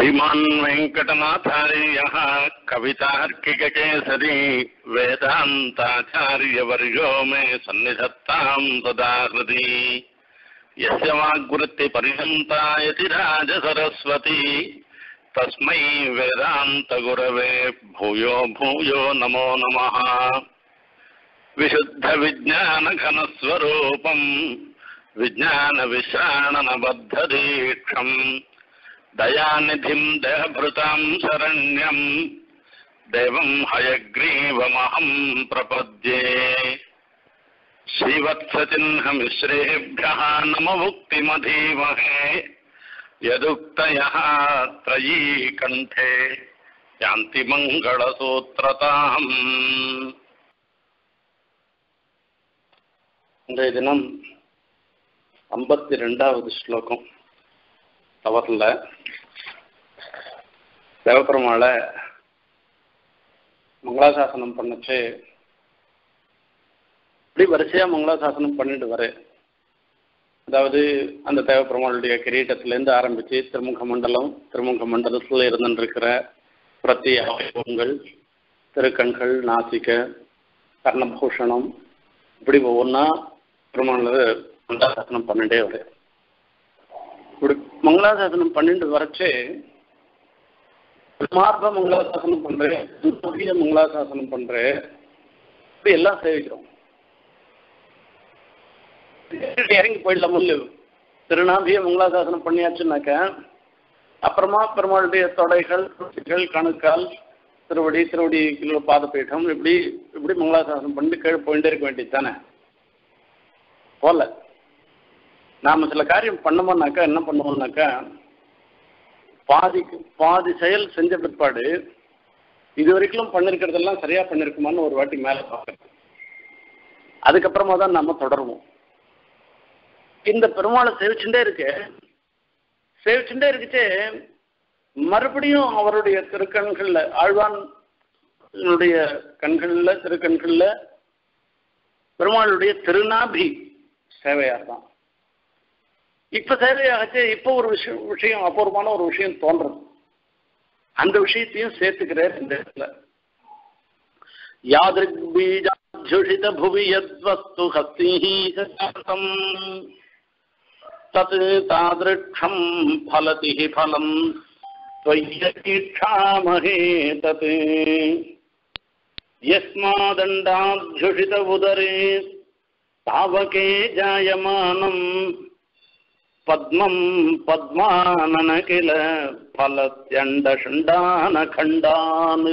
श्रीमान् वेङ्कटनाथार्यः कवितार्किककेसरी वेदान्ताचार्यवर्यो मे सन्निधत्ताम् सदा हृदि यस्य वाग्वृत्तिपर्यन्ता यतिराजसरस्वती तस्मै वेदान्तगुरवे भूयो भूयो नमो नमः विशुद्धविज्ञानघनस्वरूपम् विज्ञानविश्राणनबद्धदीक्षम् दयानिधिम् देहभृताम् शरण्यम् देवम् हयग्रीवमहम् प्रपद्ये श्रीवत्सचिह्नमिश्रेभ्यः नममुक्तिमधीमहे यदुक्तयः त्रयी कण्ठे यान्ति मङ्गलसूत्रताम् இன்றைய தினம் ஐம்பத்தி ரெண்டாவது ஸ்லோகம் தவறில் தேவப்பெருமாளை மங்களாசாசனம் பண்ணச்சு இப்படி வரிசையா மங்களாசாசனம் பண்ணிட்டு வர அதாவது அந்த தேவப்பெருமாளுடைய கிரீட்டத்திலேருந்து ஆரம்பிச்சு திருமுக மண்டலம் திருமுக மண்டலத்தில் இருந்துருக்கிற பிரத்தி அவயவங்கள் திருக்கண்கள் நாசிக கர்ணபூஷணம் இப்படி ஒவ்வொன்றா பெருமாள் மங்களாசாசனம் பண்ணிட்டே வர இப்படி மங்களாசாசனம் பண்ணிட்டு வரச்சே மார்ப மங்களாசாசனம் பண்றேன் துர்பகிய மங்களாசாசனம் பண்றேன் இப்படி எல்லாம் சேவிக்கிறோம் இறங்கி போயிடலாம் முள்ளு திருநாபிய மங்களாசாசனம் பண்ணியாச்சுனாக்க அப்புறமா பெருமாளுடைய தொடைகள் ருச்சிகள் கணுக்கால் திருவடி திருவடி கிலோ பாதபீடம் இப்படி இப்படி மங்களாசாசனம் பண்ணிட்டு கீழே போயிட்டே இருக்க வேண்டியது தானே போல நாம சில காரியம் பண்ணோம்னாக்கா என்ன பண்ணுவோம்னாக்கா பாதி பாதி செயல் செஞ்ச பிற்பாடு இது வரைக்கும் பண்ணிருக்கிறதெல்லாம் சரியா பண்ணிருக்குமான்னு ஒரு வாட்டி மேல பார்க்கணும் அதுக்கப்புறமா தான் நாம தொடருவோம் இந்த பெருமாளை சேவிச்சுட்டே இருக்கு சேவிச்சுட்டே இருக்குச்சே மறுபடியும் அவருடைய திருக்கண்கள்ல ஆழ்வானுடைய கண்கள்ல திருக்கண்கள்ல பெருமாளுடைய திருநாபி சேவையார் தான் இப்ப சேவையாகச்சு இப்போ ஒரு விஷயம் விஷயம் அபூர்வமான ஒரு விஷயம் தோன்றது அந்த விஷயத்தையும் சேர்த்துக்கிறார் இந்த இடத்துல யாதிருக் பீஜாத்யுஷித புவி யத்வஸ்து ஹஸ்திஹீசம் தத் தாதிருக்ஷம் ஃபலதி ஃபலம் त्वय्यतीक्षामहे तत् यस्मादण्डाध्युषित उदरे तावके जायमानम् पद्मम् पद्मानन किल फलत्यण्डषण्डानखण्डान्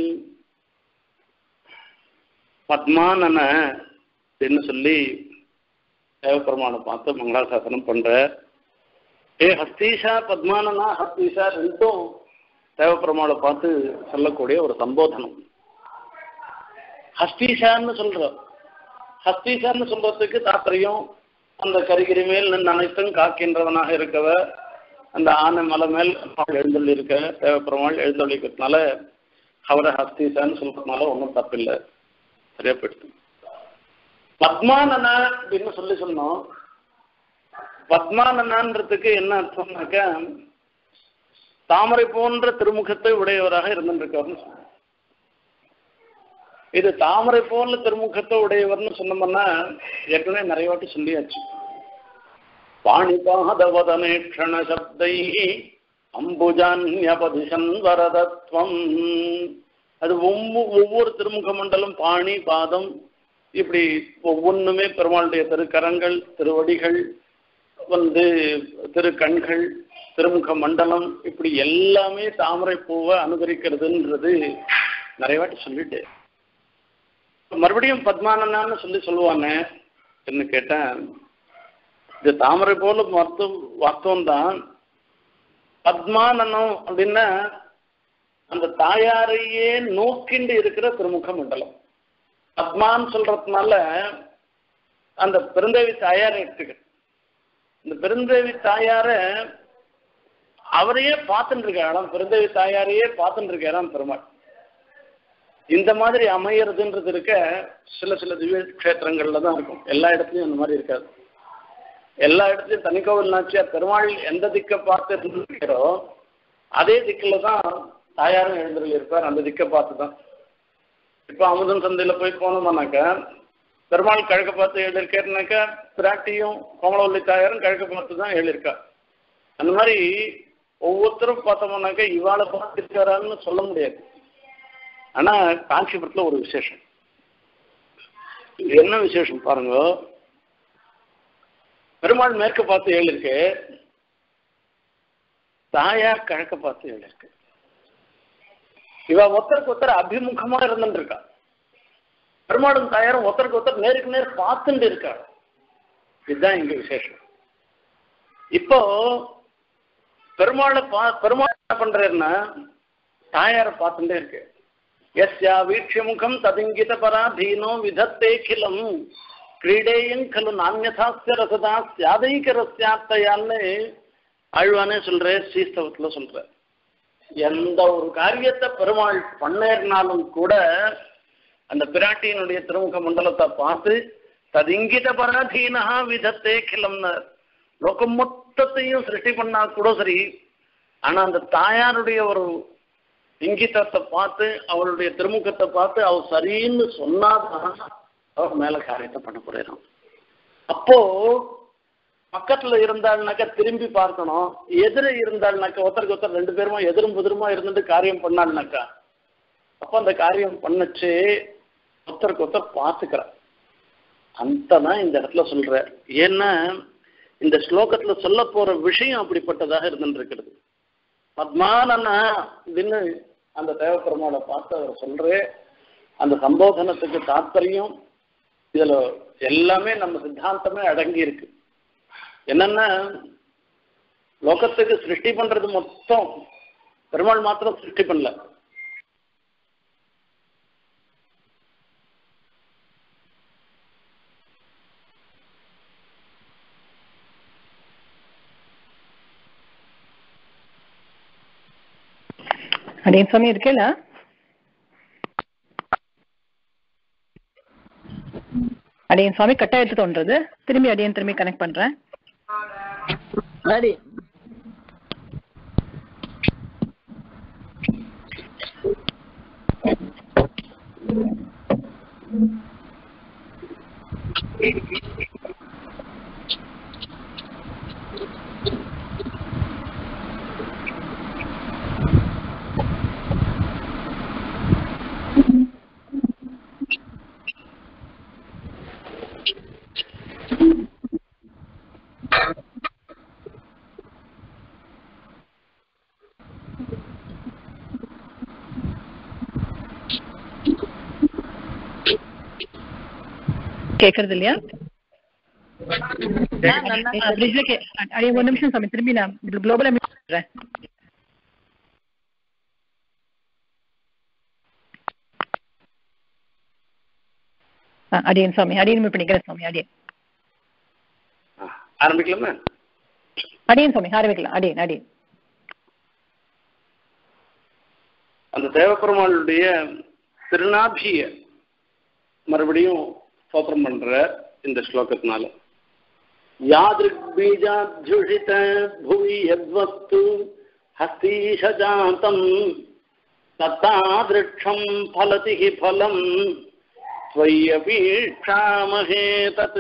பத்மானன அப்படின்னு சொல்லி தேவப்பெருமானை பார்த்து மங்களாசாசனம் பண்ற ஏ ஹஸ்தீஷா பத்மானனா ஹஸ்தீஷா ரெண்டும் தேவப்பெருமாளை பார்த்து சொல்லக்கூடிய ஒரு சம்போதனம் ஹஸ்தீஷான்னு சொல்ற ஹஸ்தீஷான்னு சொல்றதுக்கு தாற்பயம் அந்த கரிகிரி மேல் நின்று அனைத்தும் காக்கின்றவனாக இருக்கவ அந்த ஆனை மலை மேல் எழுந்தள்ளி இருக்க தேவப்பெருமாள் எழுந்தொழிக்கிறதுனால அவரை ஹஸ்தீஷான்னு சொல்றதுனால ஒன்றும் தப்பில்லை சரியா போயிடுது பத்மானனா அப்படின்னு சொல்லி சொன்னோம் பத்மானனான்றதுக்கு என்ன அர்த்தம்னாக்கா தாமரை போன்ற திருமுகத்தை உடையவராக இருந்துருக்காருன்னு சொன்னோம் இது தாமரை போன்ற திருமுகத்தை உடையவர்னு சொன்னோம்னா ஏற்கனவே நிறைய வாட்டி சொல்லியாச்சு பாணிபாதவதனே க்ஷண சப்தை அம்புஜான்யபதிஷன் வரதத்வம் அது ஒவ்வொரு திருமுக மண்டலம் பாணி பாதம் இப்படி ஒவ்வொன்றுமே பெருமாளுடைய திருக்கரங்கள் திருவடிகள் வந்து திருக்கண்கள் திருமுக மண்டலம் இப்படி எல்லாமே தாமரை பூவை அனுகரிக்கிறதுன்றது நிறைய வாட்டி சொல்லிட்டு மறுபடியும் பத்மானனான்னு சொல்லி சொல்லுவாங்க என்ன கேட்டேன் இது தாமரை போல மருத்துவம் வாஸ்தவம் தான் பத்மானனம் அப்படின்னா அந்த தாயாரையே நோக்கிண்டு இருக்கிற திருமுக மண்டலம் பத்மான்னு சொல்றதுனால அந்த பெருந்தேவி தாயாரை எடுத்துக்க இந்த பெருந்தேவி தாயார அவரையே பார்த்துட்டு இருக்காராம் பெருந்தேவி தாயாரையே பார்த்துட்டு இருக்காராம் பெருமாள் இந்த மாதிரி அமையறதுன்றது இருக்க சில சில திவ்ய கஷேத்திரங்கள்ல தான் இருக்கும் எல்லா இடத்துலையும் அந்த மாதிரி இருக்காது எல்லா இடத்துலையும் தனிக்கோவில் நாச்சியார் பெருமாள் எந்த திக்கை பார்த்து இருக்கிறோ அதே திக்கில் தான் தாயாரும் எழுந்தருள் இருப்பார் அந்த திக்கை பார்த்து தான் இப்போ அமுதன் சந்தையில் போய் போனோம்னாக்கா பெருமாள் கிழக்க பார்த்து எழுதியிருக்காருனாக்கா பிராட்டியும் கோமலவல்லி தாயாரும் கிழக்க பார்த்து தான் எழுதியிருக்கா அந்த மாதிரி ஒவ்வொருத்தரும் பார்த்தோம்னாக்கா இவாளை பார்த்துருக்காரான்னு சொல்ல முடியாது ஆனால் காஞ்சிபுரத்தில் ஒரு விசேஷம் இது என்ன விசேஷம் பாருங்க பெருமாள் மேற்கு பார்த்து எழுதிருக்கு தாயார் கிழக்க பார்த்து எழுதிருக்கு இவ ஒருத்தருக்கு ஒருத்தர் அபிமுகமா இருந்துட்டு இருக்கா பெருமாளும் தாயாரும் ஒருத்தருக்கு ஒருத்தர் நேருக்கு நேர் பார்த்துட்டு இருக்கா இதுதான் இங்க விசேஷம் இப்போ பெருமாளை பா பெருமாள் என்ன பண்றாருன்னா தாயாரை பார்த்துட்டே இருக்கு எஸ்யா வீட்சியமுகம் ததிங்கித பராதீனோ விதத்தேக்கிலம் கிரீடேயும் கலு நானியதாஸ்ய ரசதா சியாதைக ரஸ்யாத்தையான்னு ஆழ்வானே சொல்ற ஸ்ரீஸ்தவத்துல சொல்ற எந்த ஒரு காரியத்தை பெருமாள் பண்ணேறினாலும் கூட அந்த பிராட்டியினுடைய திருமுக மண்டலத்தை பார்த்து ததிங்கித பராதீனா விதத்தே கிளம்னு லோகம் மொத்தத்தையும் சிருஷ்டி பண்ணா கூட சரி ஆனா அந்த தாயாருடைய ஒரு இங்கிதத்தை பார்த்து அவளுடைய திருமுகத்தை பார்த்து அவ சரின்னு சொன்னாதான் அவர் மேல காரியத்தை பண்ண போறோம் அப்போ பக்கத்துல இருந்தாள்னாக்கா திரும்பி பார்க்கணும் எதிர இருந்தாள்னாக்கா ஒருத்தருக்கு ஒருத்தர் ரெண்டு பேருமா எதிரும் புதிருமா இருந்துட்டு காரியம் பண்ணாள்னாக்கா அப்போ அந்த காரியம் பண்ணுச்சு ஒருத்தருக்கு ஒருத்தர் பார்த்துக்கிறார் அந்த தான் இந்த இடத்துல சொல்ற ஏன்னா இந்த ஸ்லோகத்துல சொல்ல போற விஷயம் அப்படிப்பட்டதாக இருந்துருக்கிறது பத்மானன்னா அப்படின்னு அந்த தேவப்பெருமாளை பார்த்து அவர் சொல்றே அந்த சம்போதனத்துக்கு தாத்பரியம் இதுல எல்லாமே நம்ம சித்தாந்தமே அடங்கி இருக்கு என்னன்னா லோகத்துக்கு சிருஷ்டி பண்றது மொத்தம் பெருமாள் மாத்திரம் சிருஷ்டி பண்ணல அடியன் சுவாமி இருக்கேல அடியன் சுவாமி கட் ஆயிடுத்து தோன்றது திரும்பி அடியன் திரும்பி கனெக்ட் பண்றேன் அடி கேக்குறது இல்லையா பிரிட்ஜ்ல கே அடியன் ஒரு நிமிஷம் சுவாமி திரும்பி நான் குளோபலா பண்றேன் ஆ, அடியன் சுவாமி அடியன் இப்ப நிக்கிறேன் சுவாமி அடியன் ஆரம்பிக்கலாமா அடியன் சுவாமி ஆரம்பிக்கலாம் அடியன் அடியன் அந்த தேவப்பெருமாளுடைய திருநாபிய மறுபடியும் ஸ்தோத்திரம் பண்ற இந்த ஸ்லோகத்தினால யாதிருக் பீஜாத்யுஷித புவி யத்வஸ்து ஹஸ்தீஷஜாதம் தத்தாதிருக்ஷம் ஃபலதி ஹி ஃபலம் त्वय्यपीक्षामहे तत्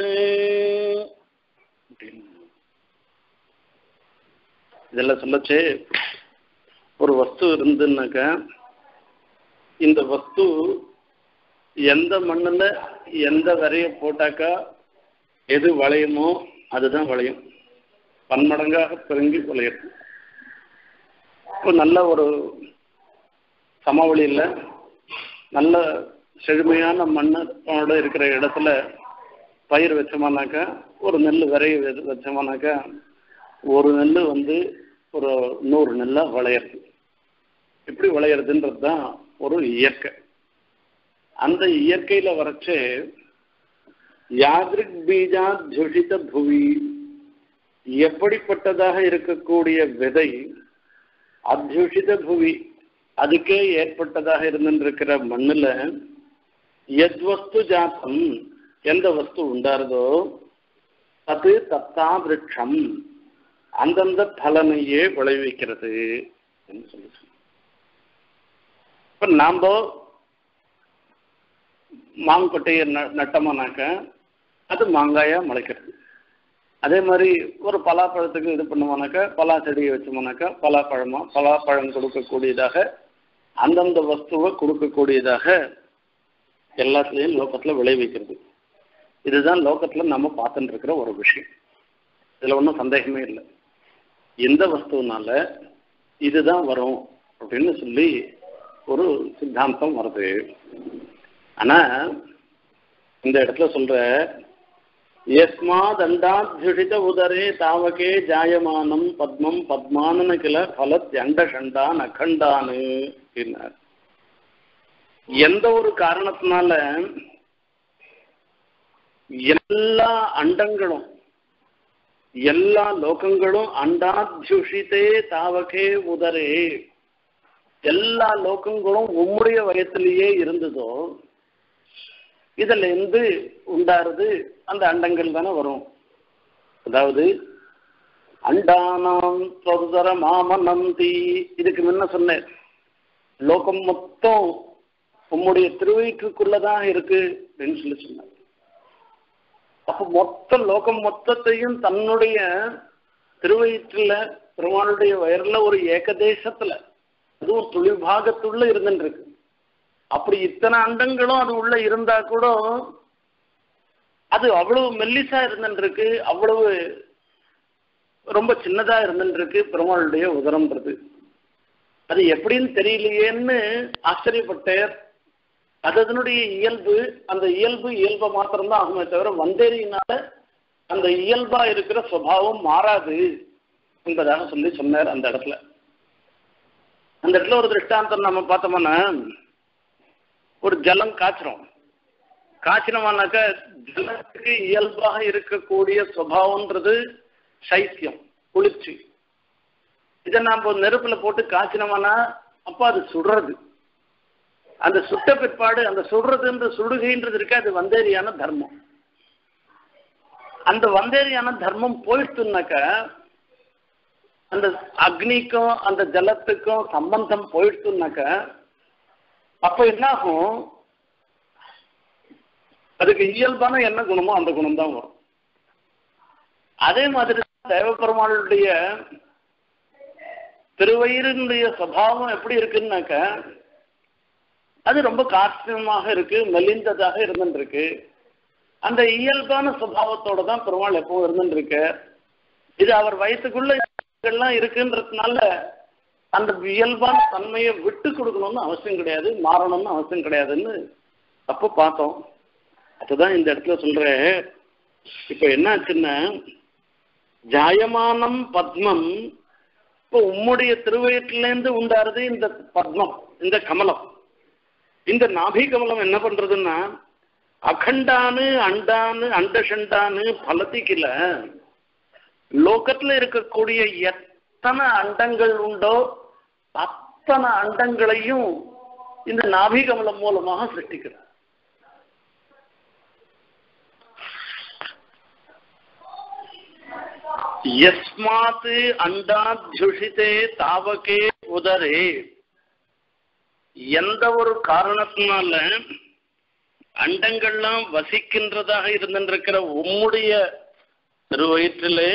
இதெல்லாம் சொல்லச்சு ஒரு வஸ்து இருந்துன்னாக்கா இந்த வஸ்து எந்த மண்ணில் எந்த விரைய போட்டாக்கா எது வளையுமோ அதுதான் வளையும் பன்மடங்காக பெருங்கி விளையும் இப்போ நல்ல ஒரு சமவெளியில் நல்ல செழுமையான மண்ணோட இருக்கிற இடத்துல பயிர் வச்சோமானாக்கா ஒரு நெல் விரைய வெ- வச்சோமானாக்கா ஒரு நெல் வந்து ஒரு நூறு நெல்லாக விளையிறது எப்படி விளையிறதுன்றது தான் ஒரு இயற்கை அந்த இயற்கையில் வரைச்சு யாதிருக் பீஜா ஜுஷித புவி எப்படிப்பட்டதாக இருக்கக்கூடிய விதை அத்யுஷித புவி அதுக்கே ஏற்பட்டதாக இருந்திருக்கிற மண்ணுல எத்வஸ்து ஜாத்தம் எந்த வஸ்து உண்டாருதோ அது தத்தா விருட்சம் அந்தந்த பலனையே விளைவிக்கிறது அப்படின்னு சொல்லி இப்ப நாம மாங்கொட்டையை ந- நட்டோம்னாக்க அது மாங்காயா முளைக்கிறது அதே மாதிரி ஒரு பலாப்பழத்துக்கு இது பண்ணுவோம்னாக்கா பலா செடியை வச்சோம்னாக்கா பலாப்பழமா பலாப்பழம் கொடுக்கக்கூடியதாக அந்தந்த வஸ்துவை கொடுக்கக்கூடியதாக எல்லாத்துலேயும் லோகத்தில் விளைவிக்கிறது இதுதான் லோகத்தில் நம்ம பார்த்துட்டு இருக்கிற ஒரு விஷயம் இதில் ஒன்றும் சந்தேகமே இல்லை எந்த வஸ்துனால இதுதான் வரும் அப்படின்னு சொல்லி ஒரு சித்தாந்தம் வருது ஆனா இந்த இடத்துல சொல்ற யஸ்மாதண்டாத்யுஷித உதரே தாவகே ஜாயமானம் பத்மம் பத்மானன கில பலத் அண்டஷண்டான் அகண்டானு அப்படின்னார் எந்த ஒரு காரணத்தினால எல்லா அண்டங்களும் எல்லா லோகங்களும் அண்டாத்யுஷிதே தாவகே உதரே எல்லா லோகங்களும் உம்முடைய வயத்திலேயே இருந்ததோ இதுல இருந்து உண்டாருது அந்த அண்டங்கள் தானே வரும் அதாவது அண்டானாம் தொதர மாமனந்தி இதுக்கு முன்ன சொன்னேன் லோகம் மொத்தம் உம்முடைய திருவயிற்றுக்குள்ளதான் இருக்கு அப்படின்னு சொல்லி சொன்னார் அப்ப மொத்த லோகம் மொத்தத்தையும் தன்னுடைய திருவயிற்றுல பெருமாளுடைய வயர்ல ஒரு ஏகதேசத்துல அதுவும் துளி பாகத்துள்ள இருந்துட்டு இருக்கு அப்படி இத்தனை அண்டங்களும் அது உள்ள இருந்தா கூட அது அவ்வளவு மெல்லிசா இருந்துட்டு இருக்கு அவ்வளவு ரொம்ப சின்னதா இருந்துட்டு இருக்கு பெருமாளுடைய உதரம்ன்றது அது எப்படின்னு தெரியலையேன்னு ஆச்சரியப்பட்டார் அது அதனுடைய இயல்பு அந்த இயல்பு இயல்பை மாத்திரம்தான் ஆகுமே தவிர வந்தேரியினால அந்த இயல்பா இருக்கிற சுபாவம் மாறாது என்பதாக சொல்லி சொன்னார் அந்த இடத்துல அந்த இடத்துல ஒரு திருஷ்டாந்தம் நம்ம பார்த்தோம்னா ஒரு ஜலம் காய்ச்சிரும் காய்ச்சினோம்னாக்க ஜலத்துக்கு இயல்பாக இருக்கக்கூடிய சுபாவம்ன்றது சைத்தியம் குளிர்ச்சி இதை நாம நெருப்புல போட்டு காய்ச்சினோம்னா அப்ப அது சுடுறது அந்த சுட்ட பிற்பாடு அந்த சுடுறதுன்ற சுடுகைன்றது இருக்கு அது வந்தேரியான தர்மம் அந்த வந்தேரியான தர்மம் போயிடுச்சுனாக்க அந்த அக்னிக்கும் அந்த ஜலத்துக்கும் சம்பந்தம் போயிடுச்சுனாக்க அப்ப என்ன ஆகும் அதுக்கு இயல்பான என்ன குணமோ அந்த குணம் தான் வரும் அதே மாதிரி தேவப்பெருமாளுடைய திருவயிறினுடைய சுபாவம் எப்படி இருக்குன்னாக்க அது ரொம்ப காஸ்டியமாக இருக்கு மெலிந்ததாக இருந்துருக்கு அந்த இயல்பான சுபாவத்தோட தான் பெருமாள் எப்பவும் இருந்துருக்கு இது அவர் வயசுக்குள்ள எல்லாம் இருக்குன்றதுனால அந்த இயல்பான தன்மையை விட்டு கொடுக்கணும்னு அவசியம் கிடையாது மாறணும்னு அவசியம் கிடையாதுன்னு அப்போ பார்த்தோம் அதுதான் இந்த இடத்துல சொல்றேன் இப்ப என்னாச்சுன்னா ஜாயமானம் பத்மம் இப்போ உம்முடைய திருவயிற்றிலேருந்து உண்டாருது இந்த பத்மம் இந்த கமலம் இந்த நாபி கமலம் என்ன பண்றதுன்னா அகண்டானு அண்டானு அண்டஷண்டானு பலத்திக்கல லோகத்துல இருக்கக்கூடிய எத்தனை அண்டங்கள் உண்டோ அத்தனை அண்டங்களையும் இந்த நாபி கமலம் மூலமாக சிருஷ்டிக்கிறார் யஸ்மாத் அண்டாத்யுஷிதே தாவகே உதரே எந்த ஒரு காரணத்தினால அண்டங்கள்லாம் வசிக்கின்றதாக இருந்திருக்கிற உம்முடைய திருவயிற்றிலே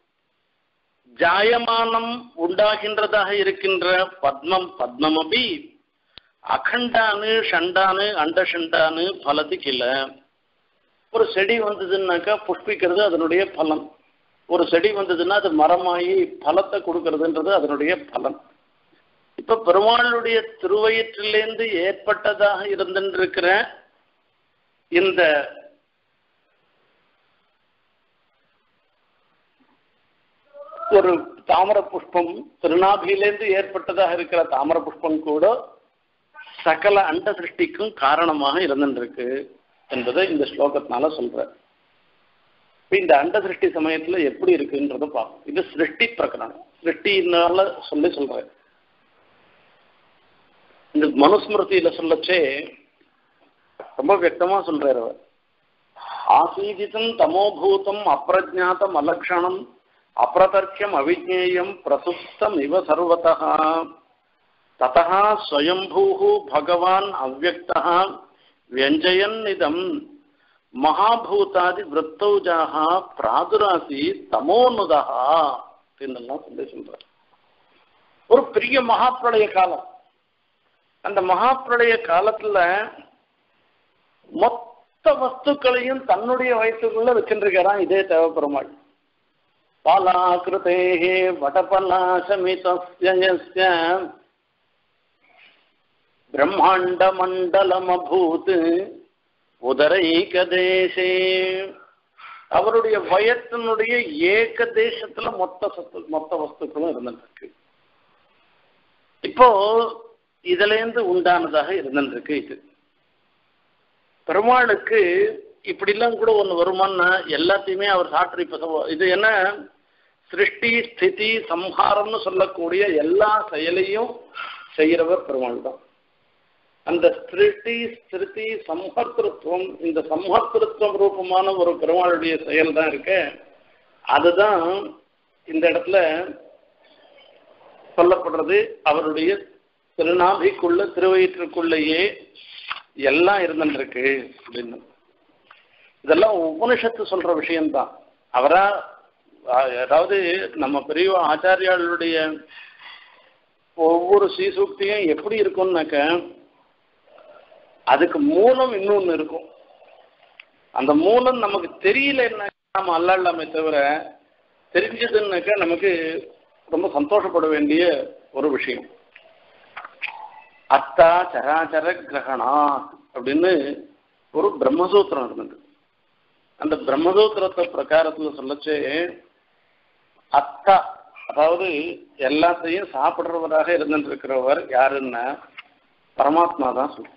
ஜாயமானம் உண்டாகின்றதாக இருக்கின்ற பத்மம் பத்மமபி அகண்டானு ஷண்டானு அண்டஷண்டானு பலத்து கில ஒரு செடி வந்ததுன்னாக்கா புஷ்பிக்கிறது அதனுடைய பலன் ஒரு செடி வந்ததுன்னா அது மரமாகி பலத்தை கொடுக்கறதுன்றது அதனுடைய பலன் இப்ப பெருமாளுடைய திருவயிற்றிலேருந்து ஏற்பட்டதாக இருந்திருக்கிற இந்த ஒரு தாமர புஷ்பம் திருநாபியிலேருந்து ஏற்பட்டதாக இருக்கிற தாமர புஷ்பம் கூட சகல அண்ட சிருஷ்டிக்கும் காரணமாக இருந்திருக்கு என்பதை இந்த ஸ்லோகத்தினால சொல்ற இப்ப இந்த அண்ட சிருஷ்டி சமயத்துல எப்படி இருக்குன்றத பார்ப்போம் இது சிருஷ்டி பிரகரணம் சிருஷ்டினால சொல்லி சொல்றேன் இந்த மனுஸ்மிருதியில சொல்லச்சே ரொம்ப வியக்தமா சொல்றாரு அவர் ஆசீதிதம் தமோபூதம் அப்பிரஜாத்தம் அலக்ஷணம் அப்பிரதர்க்கியம் அவிஜேயம் பிரசுப்தம் இவ சர்வதா ததா ஸ்வயம்பூ பகவான் அவ்வக்தா வியஞ்சயன் இதம் மகாபூதாதி விரத்தௌஜாக பிராதுராசி தமோனுதா அப்படின்னெல்லாம் சொல்லி சொல்றார் ஒரு பெரிய மகாப்பிரளய காலம் அந்த மகாப்பிரளய காலத்துல மொத்த வஸ்துக்களையும் தன்னுடைய வயசுக்குள்ள வச்சுருக்கிறான் இதே தேவப்பெருமாள் பாலாகிருதேகே வடபலாசமிதஸ்ய பிரம்மாண்ட மண்டலமபூத் உதரைகதேசே அவருடைய வயத்தினுடைய ஏக தேசத்துல மொத்த சத்து மொத்த வஸ்துக்களும் இருந்துருக்கு இப்போ இதுல இருந்து உண்டானதாக இருந்துருக்கு இது பெருமாளுக்கு இப்படிலாம் கூட ஒண்ணு வருமானா எல்லாத்தையுமே அவர் சாற்று இப்ப சொ- இது என்ன சிருஷ்டி ஸ்திதி சம்ஹாரம்னு சொல்லக்கூடிய எல்லா செயலையும் செய்கிறவர் பெருமாள் தான் அந்த சிருஷ்டி ஸ்திருதி சம்ஹர்த்திருத்துவம் இந்த சம்ஹர்த்திருத்துவம் ரூபமான ஒரு பெருமாளுடைய செயல் தான் இருக்கு அதுதான் இந்த இடத்துல சொல்லப்படுறது அவருடைய திருநாபிக்குள்ள திருவயிற்றுக்குள்ளேயே எல்லாம் இருந்துருக்கு அப்படின்னு இதெல்லாம் உபனிஷத்து சொல்ற விஷயம்தான் அவரா அஹ், அதாவது நம்ம பெரிய ஆச்சாரியாளுடைய ஒவ்வொரு சீசூக்தியும் எப்படி இருக்கும்னாக்க அதுக்கு மூலம் இன்னொன்னு இருக்கும் அந்த மூலம் நமக்கு தெரியலன்னா நம்ம அல்லாமே தவிர தெரிஞ்சதுன்னாக்கா நமக்கு ரொம்ப சந்தோஷப்பட வேண்டிய ஒரு விஷயம் அத்தா சராச்சர கிரகணா அப்படின்னு ஒரு பிரம்மசூத்திரம் இருந்தது அந்த பிரம்மசூத்திரத்தை பிரகாரத்துல சொல்லச்சு அத்தா அதாவது எல்லாத்தையும் சாப்பிடுறவராக இருந்துட்டு இருக்கிறவர் யாருன்னா பரமாத்மா தான் சொல்றோம்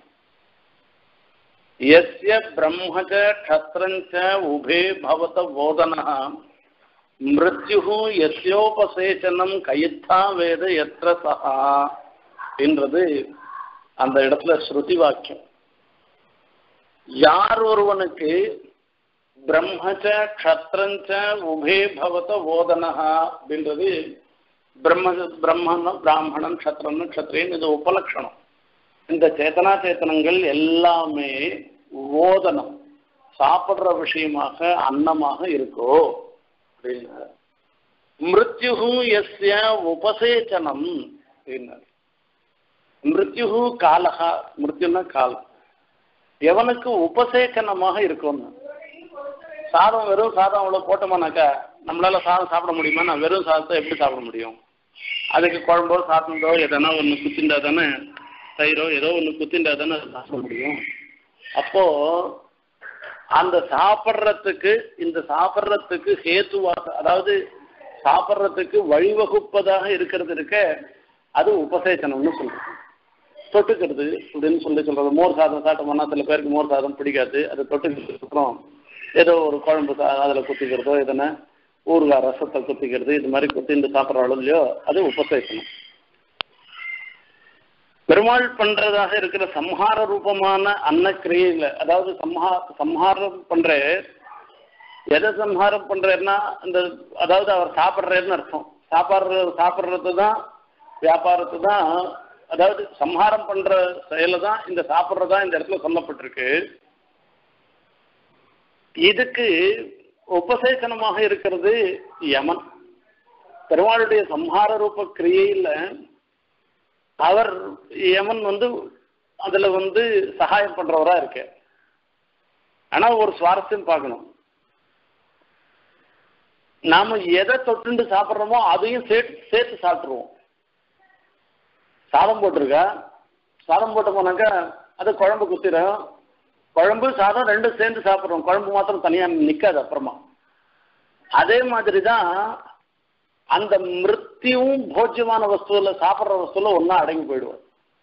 यस्य ब्रह्म च क्षत्रं च उभे भवत बोधनः மிருத்யுः யஸ்யோபசேச்சனம் கயித்தா வேத எத்திர சஹா என்றது அந்த இடத்துல ஸ்ருதி வாக்கியம் யார் ஒருவனுக்கு பிரம்மச்ச க்ஷத்ரஞ்ச உபே பவத ஓதனஹா அப்படின்றது பிரம்ம பிரம்மனும் பிராமணன் க்ஷத்ரன் க்ஷத்ரியன் இது உபலட்சணம் இந்த சேத்தனா சேத்தனங்கள் எல்லாமே ஓதனம் சாப்பிடுற விஷயமாக அன்னமாக இருக்கோ அப்படின்னாரு மிருத்யு எஸ்ய உபசேச்சனம் அப்படின்னாரு மிருத்யு காலகா மிருத்யுன்னா காலம் எவனுக்கு உபசேச்சனமாக இருக்கும்னு சாதம் வெறும் சாதம் அவ்வளோ போட்டோமானாக்கா நம்மளால சாதம் சாப்பிட முடியுமா நான் வெறும் சாதத்தை எப்படி சாப்பிட முடியும் அதுக்கு குழம்போ சாதந்தோ எதனா ஒன்று குத்திண்டா தானே தயிரோ ஏதோ ஒன்று குத்திண்டா தானே அதை சாப்பிட முடியும் அப்போ அந்த சாப்பிட்றதுக்கு இந்த சாப்பிட்றதுக்கு ஹேத்துவாக அதாவது சாப்பிட்றதுக்கு வழிவகுப்பதாக இருக்கிறது இருக்க அது உபசேச்சனம்னு சொல்றது தொட்டுக்கிறது அப்படின்னு சொல்லி சொல்றது மோர் சாதம் சாப்பிட்டோம்னா சில பேருக்கு மோர் சாதம் பிடிக்காது அது தொட்டுக்கிறதுக்கு அப்புறம் ஏதோ ஒரு குழம்பு சா- அதுல குத்திக்கிறதோ எதனா ஊறுகாய் ரசத்தை குத்திக்கிறது இது மாதிரி குத்திண்டு சாப்பிட்றாலும் இல்லையோ அது உபசேச்சனம் பெருமாள் பண்றதாக இருக்கிற சம்ஹார ரூபமான அன்னக்கிரியையில அதாவது சம்ஹா சம்ஹாரம் பண்ற எதை சம்ஹாரம் பண்றேன்னா இந்த அதாவது அவர் சாப்பிட்றேன்னு அர்த்தம் சாப்பிட்ற சாப்பிட்றது தான் வியாபாரத்து தான் அதாவது சம்ஹாரம் பண்ற செயலை தான் இந்த சாப்பிட்றதா இந்த இடத்துல சொல்லப்பட்டிருக்கு இதுக்கு உபசேசனமாக இருக்கிறது யமன் பெருமாளுடைய சம்ஹார ரூப கிரியையில அவர் யமன் வந்து அதுல வந்து சகாயம் பண்றவரா இருக்கு ஆனா ஒரு சுவாரஸ்யம் பார்க்கணும் நாம எதை தொட்டுண்டு சாப்பிட்றோமோ அதையும் சேர்த்து சேர்த்து சாப்பிட்ருவோம் சாதம் போட்டிருக்கா சாதம் போட்டு போனாக்கா அது குழம்பு குத்திரும் குழம்பு சாதம் ரெண்டும் சேர்ந்து சாப்பிட்றோம் குழம்பு மாத்திரம் தனியா நிக்காது அப்புறமா அதே மாதிரி தான் அந்த மிருத்தியும் போஜ்யமான வஸ்துவில சாப்பிட்ற வஸ்துல ஒன்னா அடங்கி போயிடுவார்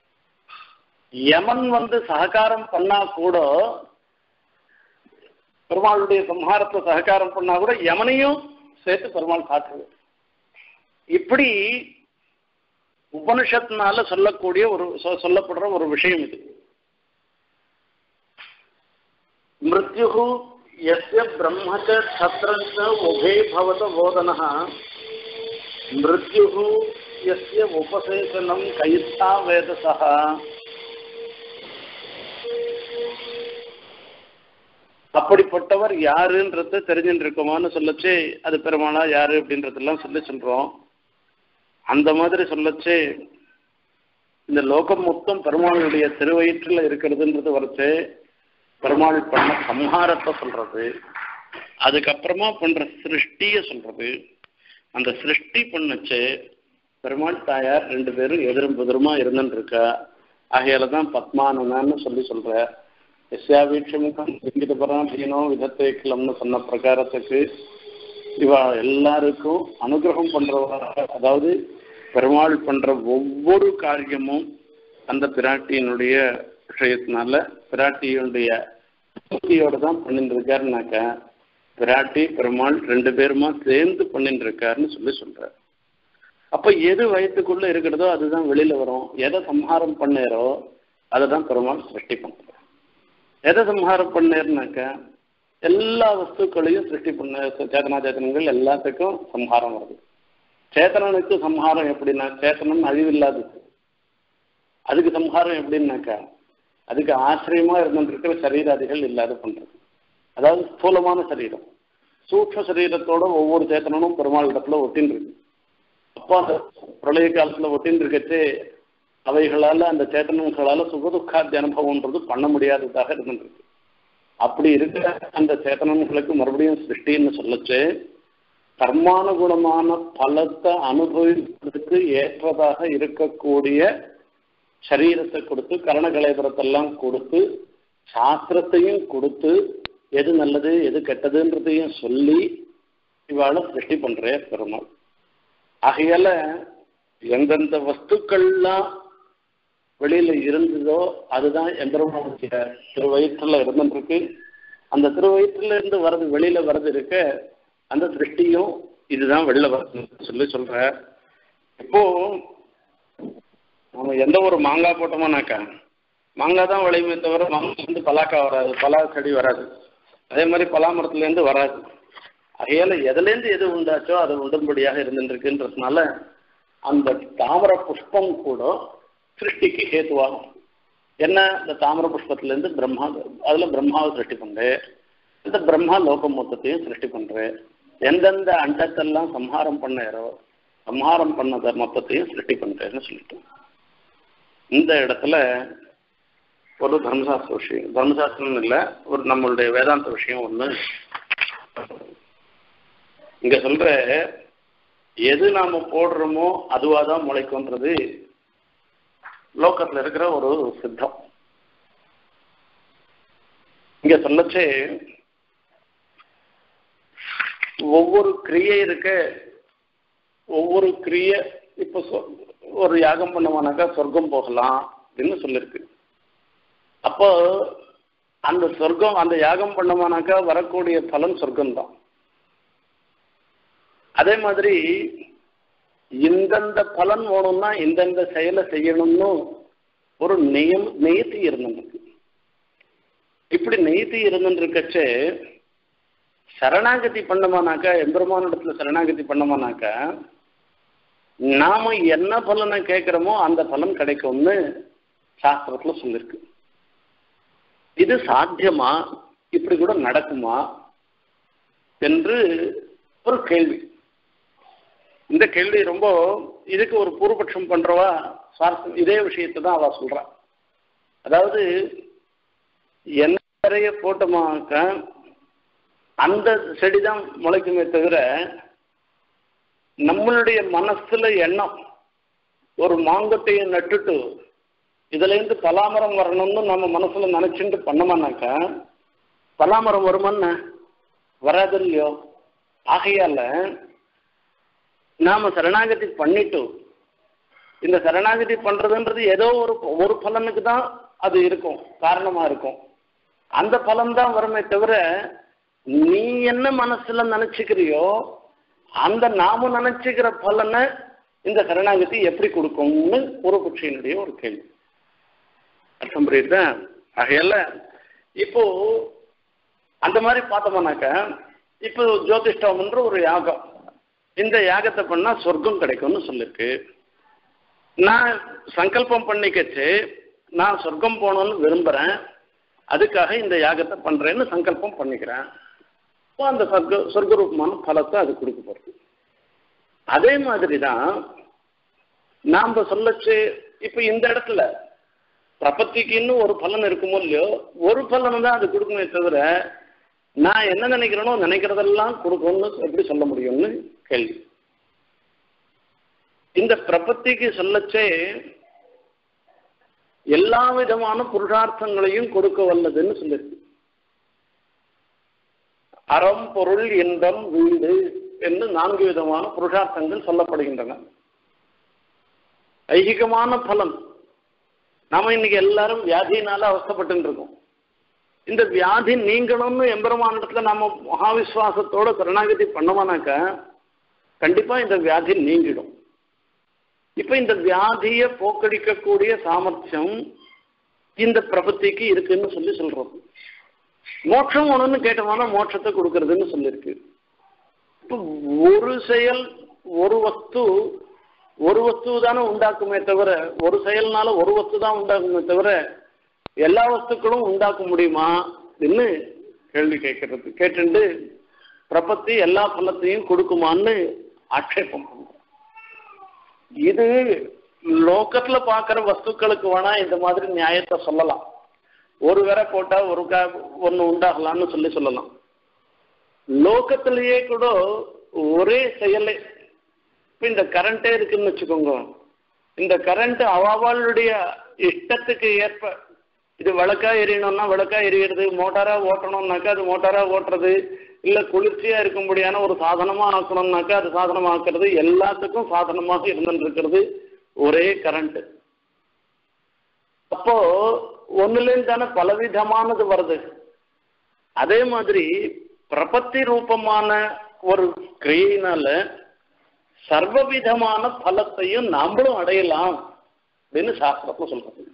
யமன் வந்து சககாரம் பண்ணா கூட பெருமாளுடைய சம்ஹாரத்தை சககாரம் பண்ணா கூட யமனையும் சேர்த்து பெருமாள் காட்டுறது இப்படி உபனிஷத்னால சொல்லக்கூடிய ஒரு சொ- சொல்லப்படுற ஒரு விஷயம் இது மிருத்யு எஸ்ய பிரம்மச்ச க்ஷத்ரஞ்ச உபே பவத போதனः மிருத்யு எஸ்ய உபசேசனம் கைத்தா வேதசா அப்படிப்பட்டவர் யாருன்றது தெரிஞ்சுட்டு இருக்கோமான்னு சொல்லச்சு அது பெருமாளா யாரு அப்படின்றதெல்லாம் சொல்லி சொல்றோம் அந்த மாதிரி சொல்லச்சு இந்த லோகம் மொத்தம் பெருமாளுடைய திருவயிற்றில் இருக்கிறதுன்றது வரைச்சு பெருமாள் பண்ண சம்ஹாரத்தை சொல்றது அதுக்கப்புறமா பண்ற சிருஷ்டிய சொல்றது அந்த சிருஷ்டி பண்ணுச்சு பெருமாள் தாயார் ரெண்டு பேரும் எதிரும் புதிருமா இருந்துட்டு இருக்கா ஆகையால தான் பத்மானனான்னு சொல்லி சொல்ற எஸ்யாவீட்சமுகம் இங்கிட்டு பராதீனோ விதத்தை கிளம்னு சொன்ன பிரகாரத்துக்கு இவ எல்லாருக்கும் அனுகிரகம் பண்றவா அதாவது பெருமாள் பண்ற ஒவ்வொரு காரியமும் அந்த பிராட்டியினுடைய விஷயத்தினால பிராட்டியினுடைய பூர்த்தியோட தான் பண்ணிட்டு இருக்காருனாக்க பிராட்டி பெருமாள் ரெண்டு பேருமா சேர்ந்து பண்ணிட்டு இருக்காருன்னு சொல்லி சொல்றாரு அப்ப எது வயிற்றுக்குள்ள இருக்கிறதோ அதுதான் வெளியில வரும் எதை சம்ஹாரம் பண்ணேரோ அதை தான் பெருமாள் சிருஷ்டி பண்றாரு எதை சம்ஹாரம் பண்ணேருனாக்க எல்லா வஸ்துக்களையும் சிருஷ்டி பண்ண சேதனா சேத்தனங்கள் எல்லாத்துக்கும் சம்ஹாரம் வருது சேத்தனனுக்கு சம்ஹாரம் எப்படின்னா சேத்தனம் அழிவில்லாதது அதுக்கு சம்ஹாரம் எப்படின்னாக்கா அதுக்கு ஆச்சரியமா இருந்துட்டு இருக்கிற சரீராதிகள் இல்லாத பண்றது அதாவது ஸ்தூலமான சரீரம் சூக்ம சரீரத்தோட ஒவ்வொரு சேத்தனனும் பெருமாள் இடத்துல ஒட்டின்னு இருக்கு அப்போ அந்த பிரளய காலத்துல ஒட்டின்னு இருக்கச்சு அவைகளால அந்த சேத்தனங்களால சுகதுக்காத்திய அனுபவம்ன்றது பண்ண முடியாததாக இருந்துருக்கு அப்படி இருக்கிற அந்த சேத்தனங்களுக்கு மறுபடியும் சிருஷ்டின்னு சொல்லச்சு கர்மானுகுணமான பலத்தை அனுபவிப்பதற்கு ஏற்றதாக இருக்கக்கூடிய சரீரத்தை கொடுத்து கரணகலேபரத்தெல்லாம் கொடுத்து சாஸ்திரத்தையும் கொடுத்து எது நல்லது எது கெட்டதுன்றதையும் சொல்லி இவாளை சிருஷ்டி பண்றே பெருமாள் ஆகையால எந்தெந்த வஸ்துக்கள்லாம் வெளியில இருந்ததோ அதுதான் எம்பெருமானுடைய திருவயிற்றுல இருந்துருக்கு அந்த திருவயிற்றுல இருந்து வர்றது வெளியில வர்றது இருக்க அந்த திருஷ்டியும் இதுதான் வெளில வருதுன்னு சொல்லி சொல்ற இப்போ நம்ம எந்த ஒரு மாங்காய் போட்டோமோனாக்கா மாங்காய் தான் விளையுமே தவிர மாங்காய் பலாக்கா வராது பலா செடி வராது அதே மாதிரி பலா மரத்துலேருந்து வராது அகையால எதுலேருந்து எது உண்டாச்சோ அது உடன்படியாக இருந்துருக்குன்றதுனால அந்த தாமர புஷ்பம் கூட சிருஷ்டிக்கு ஹேத்துவாகும் என்ன இந்த தாமர புஷ்பத்திலேருந்து பிரம்மா அதில் பிரம்மாவை சிருஷ்டி பண்ணுறேன் இந்த பிரம்மா லோகம் மொத்தத்தையும் சிருஷ்டி பண்ணுறேன் எந்தெந்த அண்டத்தெல்லாம் சம்ஹாரம் பண்ணாரோ சம்ஹாரம் பண்ணத மொத்தத்தையும் சிருஷ்டி பண்ணுறேன்னு சொல்லிட்டு இந்த இடத்துல ஒரு தர்மசாஸ்திர விஷயம் தர்மசாஸ்திரம் இல்லை ஒரு நம்மளுடைய வேதாந்த விஷயம் ஒன்று இங்க சொல்ற எது நாம போடுறோமோ அதுவாக தான் முளைக்கும்ன்றது லோக்கத்தில் இருக்கிற ஒரு சித்தம் இங்க சொல்லச்சே ஒவ்வொரு கிரியை இருக்க ஒவ்வொரு கிரியை இப்போ ஒரு யாகம் பண்ணுவானாக்கா சொர்க்கம் போகலாம் அப்படின்னு சொல்லியிருக்கு அப்போ அந்த சொர்க்கம் அந்த யாகம் பண்ணமானாக்கா வரக்கூடிய பலன் சொர்க்கம் தான் அதே மாதிரி இந்தந்த பலன் வேணும்னா இந்தந்த செயலை செய்யணும்னு ஒரு நெயம் நெய்த்தி இருந்துருக்கு இப்படி நெய்த்தி இருந்துருக்கச்சே சரணாகதி பண்ணமானாக்கா எம்பெருமான இடத்துல சரணாகதி பண்ணமானாக்கா நாம என்ன பலனை கேட்கிறோமோ அந்த பலன் கிடைக்கும்னு சாஸ்திரத்துல சொல்லியிருக்கு இது சாத்தியமா இப்படி கூட நடக்குமா என்று ஒரு கேள்வி இந்த கேள்வி ரொம்ப இதுக்கு ஒரு பூர்வபட்சம் பண்றவா சுவாரஸ்யம் இதே விஷயத்தை தான் அவ சொல்றா அதாவது என்ன நிறைய போட்டோமாக்க அந்த செடி தான் முளைக்குமே தவிர நம்மளுடைய மனசுல எண்ணம் ஒரு மாங்கத்தையை நட்டுட்டு இதுல இருந்து பலாமரம் வரணும்னு நம்ம மனசுல நினைச்சுட்டு பண்ணோம்னாக்கா பலாமரம் வருமான்னு வராது இல்லையோ ஆகையால நாம சரணாகதி பண்ணிட்டு இந்த சரணாகதி பண்றதுன்றது ஏதோ ஒரு ஒரு பலனுக்கு தான் அது இருக்கும் காரணமா இருக்கும் அந்த பலன் தான் வருமே தவிர நீ என்ன மனசுல நினைச்சுக்கிறியோ அந்த நாம நினைச்சுக்கிற பலனை இந்த சரணாகதி எப்படி கொடுக்கும்னு ஒரு பட்சியினுடைய ஒரு கேள்வி அர்த்தம் புரியுதா ஆகையால இப்போ அந்த மாதிரி பார்த்தோம்னாக்க இப்போ ஜோதிஷ்டம்ன்ற ஒரு யாகம் இந்த யாகத்தை பண்ணா சொர்க்கம் கிடைக்கும்னு சொல்லிருக்கு நான் சங்கல்பம் பண்ணிக்கச்சு நான் சொர்க்கம் போகணும்னு விரும்புகிறேன் அதுக்காக இந்த யாகத்தை பண்ணுறேன்னு சங்கல்பம் பண்ணிக்கிறேன் அப்போ அந்த சொர்க்க சொர்க்கரூபமான பலத்தை அது கொடுக்க போகிறது அதே மாதிரி தான் நாம் சொல்லச்சு இப்போ இந்த இடத்துல பிரபத்திக்குன்னு ஒரு பலன் இருக்குமோ இல்லையோ ஒரு பலன் தான் அது கொடுக்குமே தவிர நான் என்ன நினைக்கிறேனோ நினைக்கிறதெல்லாம் கொடுக்கும்னு எப்படி சொல்ல முடியும்னு கேள்வி இந்த பிரபத்திக்கு சொல்லச்சே எல்லா விதமான புருஷார்த்தங்களையும் கொடுக்க வல்லதுன்னு சொல்லிருக்கு அறம் பொருள் இன்பம் வீடு என்று நான்கு விதமான புருஷார்த்தங்கள் சொல்லப்படுகின்றன ஐகிகமான பலன் நாம இன்னைக்கு எல்லாரும் வியாதியினால அவஸ்தப்பட்டு இருக்கோம் இந்த வியாதி நீங்கணும்னு எம்பெருமானிடத்துல நாம மகாவிஸ்வாசத்தோட சரணாகதி பண்ணோம்னாக்கா கண்டிப்பா இந்த வியாதி நீங்கிடும் இப்ப இந்த வியாதியை போக்கடிக்கக்கூடிய சாமர்த்தியம் இந்த பிரபத்திக்கு இருக்குன்னு சொல்லி சொல்றோம் மோட்சம் ஒண்ணுன்னு கேட்டோம்னா மோட்சத்தை கொடுக்கறதுன்னு சொல்லியிருக்கு இப்போ ஒரு செயல் ஒரு வஸ்து ஒரு வஸ்து தானே உண்டாக்குமே தவிர ஒரு செயல்னால ஒரு வஸ்து தான் உண்டாக்குமே தவிர எல்லா வஸ்துக்களும் உண்டாக்க முடியுமா அப்படின்னு கேள்வி கேட்கறது கேட்டுண்டு பிரபத்தி எல்லா பலத்தையும் கொடுக்குமான்னு ஆட்சேபம் பண்றோம் இது லோக்கத்துல பாக்குற வஸ்துக்களுக்கு வேணா இந்த மாதிரி நியாயத்தை சொல்லலாம் ஒரு விரை போட்டா ஒரு கா ஒன்று உண்டாகலாம்னு சொல்லி சொல்லலாம் லோக்கத்திலேயே கூட ஒரே செயலை இப்போ இந்த கரண்டே இருக்குன்னு வச்சுக்கோங்க இந்த கரண்ட் அவாவாளுடைய இஷ்டத்துக்கு ஏற்ப இது விளக்கா எரியணும்னா விளக்கா எரியறது மோட்டாரா ஓட்டணும்னாக்கா அது மோட்டாரா ஓட்டுறது இல்ல குளிர்ச்சியா இருக்கும்படியான ஒரு சாதனமா ஆக்கணும்னாக்கா அது சாதனமா ஆக்குறது எல்லாத்துக்கும் சாதனமாக இருந்துட்டு இருக்கிறது ஒரே கரண்ட் அப்போ ஒண்ணுலேருந்து தானே பலவிதமானது வருது அதே மாதிரி பிரபத்தி ரூபமான ஒரு கிரியையினால சர்வவிதமான பலத்தையும் நாமளும் அடையலாம் அப்படின்னு சாஸ்திரத்துல சொல்றது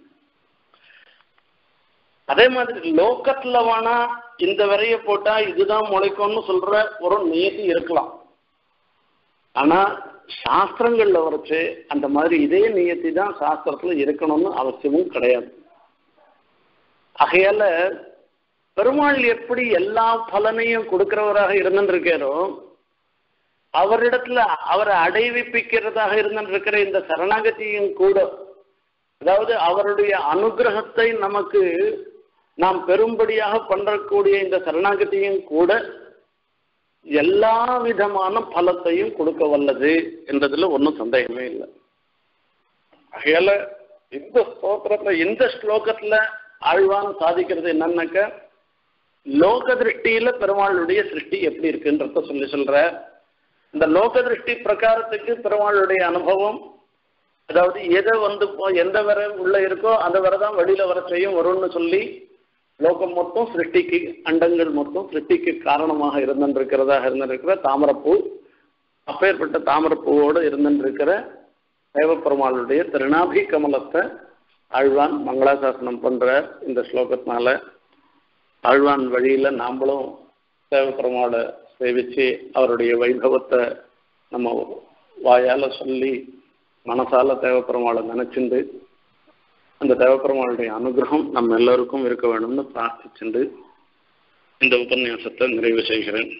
அதே மாதிரி லோக்கத்துல வேணா இந்த விரைய போட்டா இதுதான் முளைக்கும்னு சொல்ற ஒரு நியதி இருக்கலாம் ஆனா சாஸ்திரங்கள்ல வரைச்சு அந்த மாதிரி இதே நியத்தி தான் சாஸ்திரத்துல இருக்கணும்னு அவசியமும் கிடையாது ஆகையால பெருமாள் எப்படி எல்லா பலனையும் கொடுக்கிறவராக இருந்திருக்காரோ அவரிடத்துல அவரை அடைவிப்பிக்கிறதாக இருந்திருக்கிற இந்த சரணாகதியும் கூட அதாவது அவருடைய அனுகிரகத்தை நமக்கு நாம் பெரும்படியாக பண்றக்கூடிய இந்த சரணாகதியும் கூட எல்லா விதமான பலத்தையும் கொடுக்க வல்லது என்றதுல ஒன்றும் சந்தேகமே இல்லை ஆகையால இந்த ஸ்தோத்திரத்துல இந்த ஸ்லோகத்துல ஆழ்வான் சாதிக்கிறது என்னன்னாக்க லோக திருஷ்டியில பெருமாளுடைய சிருஷ்டி எப்படி இருக்குன்றத சொல்லி சொல்ற இந்த லோக திருஷ்டி பிரகாரத்துக்கு பெருமாளுடைய அனுபவம் அதாவது எதை வந்து எந்த வரை உள்ள இருக்கோ அந்த வரை தான் வெளியில வர செய்யும் வரும்னு சொல்லி லோகம் மொத்தம் சிருஷ்டிக்கு அண்டங்கள் மொத்தம் சிருஷ்டிக்கு காரணமாக இருந்திருக்கிறதாக இருந்திருக்கிற தாமரப்பூ அப்பேற்பட்ட தாமரப்பூவோடு இருந்திருக்கிற தேவப்பெருமாளுடைய திருநாபி கமலத்தை ஆழ்வான் மங்களாசாசனம் பண்ற இந்த ஸ்லோகத்தினால ஆழ்வான் வழியில நாமளும் தேவப்பெருமாளை சேவிச்சு அவருடைய வைபவத்தை நம்ம வாயால சொல்லி மனசால தேவப்பெருமாளை நினைச்சுண்டு அந்த தேவப்பெருமாளுடைய அனுகிரகம் நம்ம எல்லோருக்கும் இருக்க வேணும்னு பிரார்த்திச்சுண்டு இந்த உபன்யாசத்தை நிறைவு செய்கிறேன்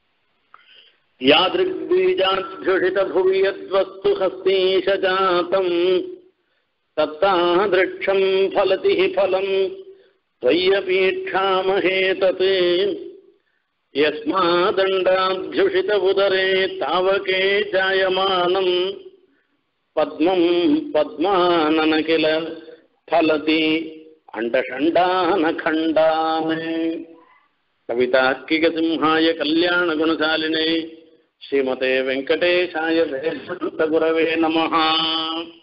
யாதிருக்பீஜாத்யுஷித புவி யத்வஸ்து ஹஸ்தீஷ ஜாதம் தத்தாதிருட்சம் ஃபலதி ஃபலம் त्वय्यपीक्षामहे तत् यस्मादण्डाभ्युषित उदरे तावके जायमानम् पद्मम् पद्मानन किल फलति अण्डषण्डानखण्डान् कवितार्किकसिंहाय कल्याणगुणशालिने श्रीमते वेङ्कटेशाय वेदान्तगुरवे नमः